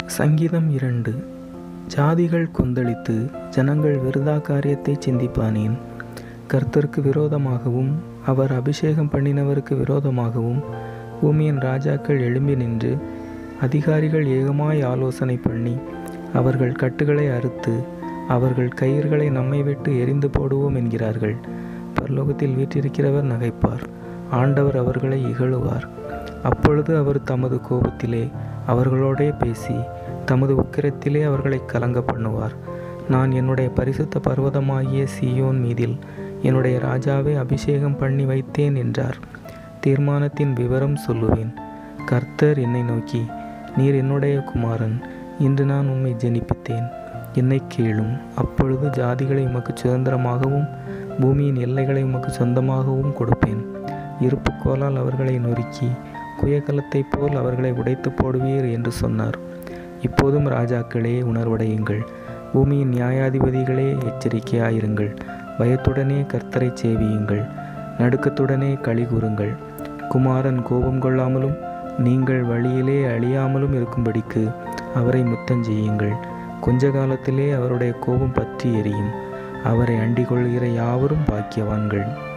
சங்கீதம் இரண்டு ஜாதிகள் கொந்தளித்து ஜனங்கள் விருதா காரியத்தை சிந்திப்பானேன் கர்த்தருக்கு விரோதமாகவும் அவர் அபிஷேகம் பண்ணினவருக்கு விரோதமாகவும் பூமியின் ராஜாக்கள் எழும்பி நின்று அதிகாரிகள் ஏகமாய் ஆலோசனை பண்ணி அவர்கள் கட்டுகளை அறுத்து அவர்கள் கயிறுகளை நம்மை விட்டு எரிந்து போடுவோம் என்கிறார்கள் பரலோகத்தில் வீற்றிருக்கிறவர் நகைப்பார் ஆண்டவர் அவர்களை இகழுவார் அப்பொழுது அவர் தமது கோபத்திலே அவர்களோடே பேசி தமது உக்கிரத்திலே அவர்களை கலங்க பண்ணுவார் நான் என்னுடைய பரிசுத்த பர்வதமாகிய சீயோன் மீதில் என்னுடைய ராஜாவை அபிஷேகம் பண்ணி வைத்தேன் என்றார் தீர்மானத்தின் விவரம் சொல்லுவேன் கர்த்தர் என்னை நோக்கி நீர் என்னுடைய குமாரன் இன்று நான் உம்மை ஜெனிப்பித்தேன் என்னை கேளும் அப்பொழுது ஜாதிகளை உமக்கு சுதந்திரமாகவும் பூமியின் எல்லைகளை உமக்கு சொந்தமாகவும் கொடுப்பேன் இருப்புக்கோலால் அவர்களை நொறுக்கி குயகலத்தைப் போல் அவர்களை உடைத்து போடுவீர் என்று சொன்னார் இப்போதும் ராஜாக்களே உணர்வடையுங்கள் பூமியின் நியாயாதிபதிகளே எச்சரிக்கையாயிருங்கள் பயத்துடனே கர்த்தரை சேவியுங்கள் நடுக்கத்துடனே களி கூறுங்கள் குமாரன் கோபம் கொள்ளாமலும் நீங்கள் வழியிலே அழியாமலும் இருக்கும்படிக்கு அவரை முத்தஞ்செய்யுங்கள் கொஞ்ச காலத்திலே அவருடைய கோபம் பற்றி எரியும் அவரை அண்டிக் கொள்கிற யாவரும் பாக்கியவான்கள்